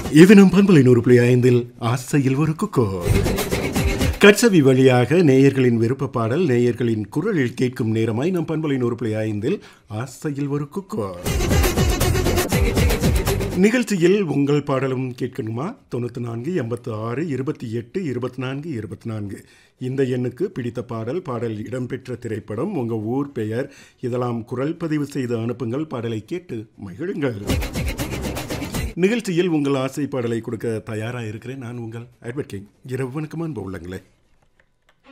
இது நம் பண்பலை நூறு புள்ளி ஐந்தில் ஆசையில் ஒரு குக்கோ கட்சவி வழியாக நேயர்களின் விருப்ப பாடல் நேயர்களின் குரலில் கேட்கும் நேரமாய் நம் பண்பலை நூறு புள்ளி ஐந்தில் ஆசையில் ஒரு குக்கோ நிகழ்ச்சியில் உங்கள் பாடலும் கேட்கணுமா தொண்ணூற்றி நான்கு எண்பத்தி ஆறு இருபத்தி எட்டு இருபத்தி நான்கு இருபத்தி நான்கு இந்த எண்ணுக்கு பிடித்த பாடல் பாடல் இடம்பெற்ற திரைப்படம் உங்கள் ஊர் பெயர் இதெல்லாம் குரல் பதிவு செய்து அனுப்புங்கள் பாடலை கேட்டு மகிழுங்கள் நிகழ்ச்சியில் உங்கள் ஆசை பாடலை கொடுக்க தயாராக இருக்கிறேன் நான் உங்கள் அட்வர்ட் கிங் இரவு வணக்கம் அன்பு உள்ளங்களே